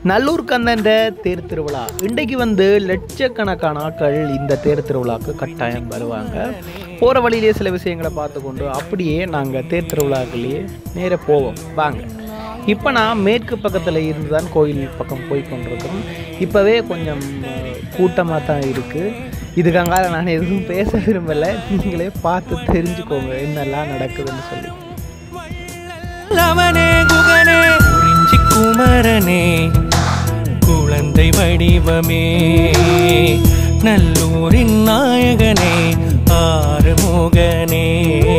நல்லூர் கந்தன்ற தேர் திருவிழா இன்றைக்கு வந்து லட்சக்கணக்கான ஆட்கள் இந்த தேர் திருவிழாவுக்கு கட்டாயம் வருவாங்க போகிற வழியிலே சில விஷயங்களை பார்த்துக்கொண்டு அப்படியே நாங்கள் தேர் திருவிழாக்குள்ளேயே நேர போவோம் வாங்க இப்போ நான் மேற்கு பக்கத்தில் இருந்து தான் கோயில் பக்கம் போய் கொண்டிருக்கோம் இப்போவே கொஞ்சம் கூட்டமாக தான் இருக்குது இதுக்காக நான் எதுவும் பேச விரும்பலை நீங்களே பார்த்து தெரிஞ்சுக்கோங்க என்னெல்லாம் நடக்குதுன்னு சொல்லி லவனே குகனே குறிஞ்சி குமரனே குழந்தை வடிவமே நல்லூரின் நாயகனே ஆறுமுகனே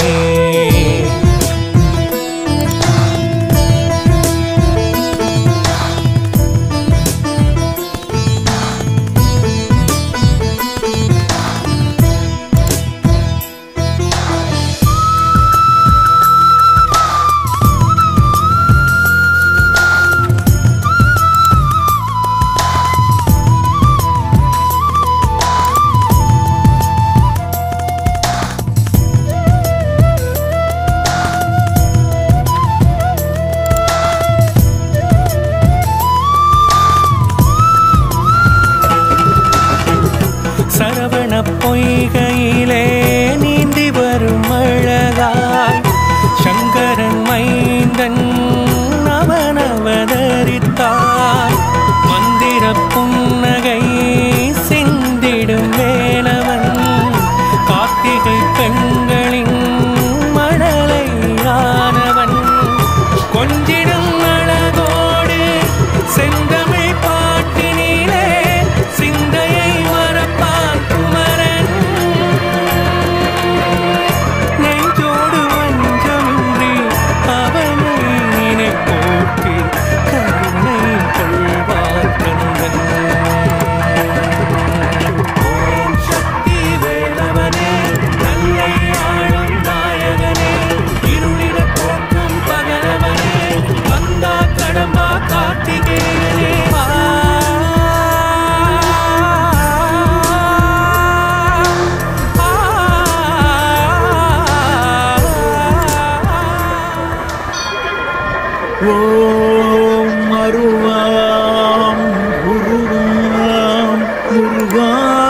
சரவண பொய்கையிலே நீந்தி வரும் அழகாய் சங்கரன் மைந்தன் அவன் அவதரித்தார் மந்திர புன்னகை சிந்திடும் வேலவன் கார்த்திகை பெண்களின் மழலையானவன் கொஞ்சிடும் அழகோடு செந்தமிழ் பாட்டினிலே சிந்தையை மறப்பான் குமரன் நெஞ்சோடு வஞ்சமின்றி அவனை நினைப்போக்கு கருணை கொள்வார் கந்தன் ஓம் சக்தி வேலவனே நல்லை ஆளும் நாயகனே இருளிட போக்கும் பகலவனே வந்தா கடம்பா கார்த்திகேயனே வா. ஓம் அருவாம் குருவாம் முருகா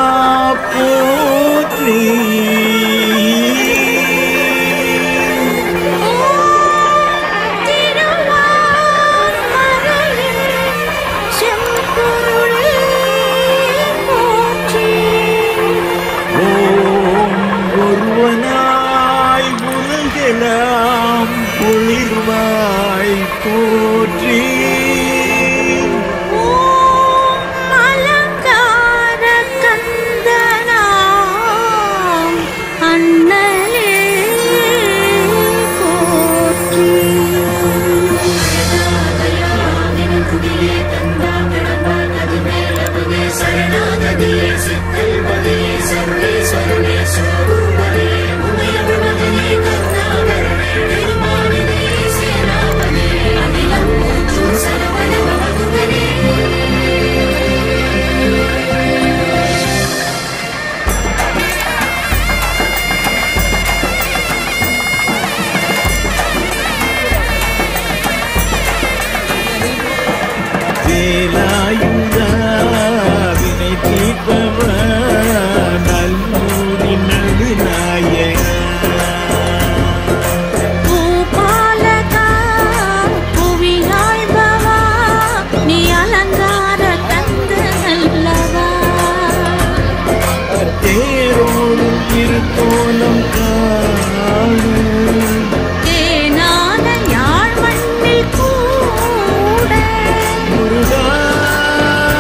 போற்றி ஓம் ஒருவனாய் உலகெல்லாம் குளிர்வாய் போற்றி அண்ணலே போற்றி வேலாயுதா வினை தீர்ப்பவ நல்லூரின் நடுநாயகா பூபாலகா புவியாழ்பவா நீ அலங்கார தந்து நல்லவா தேரோடும் திருக்கோலம் காணும் தேனான யாழ் மண்ணில் கூட முருகா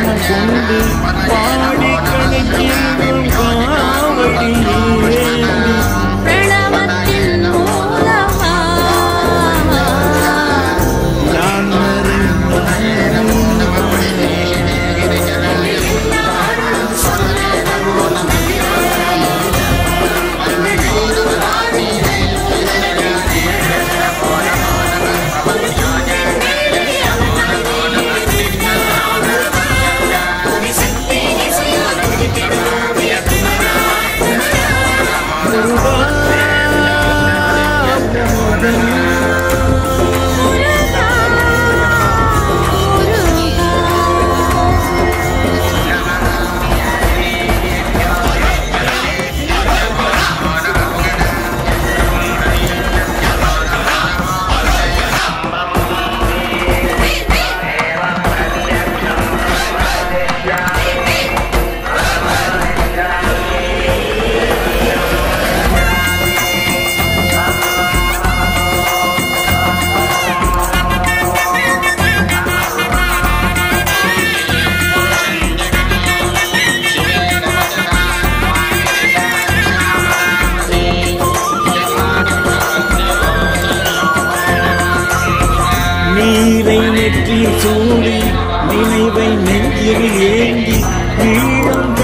மனம் கொண்டு பாடி கணக்கிலும் காவடி ஏந்தி பிரணவத்தின் மூலமா நான் மறைந்தாலும் நீரை நெற்றில் சூடி நினைவை நெஞ்சில் ஏந்தி ஈழம்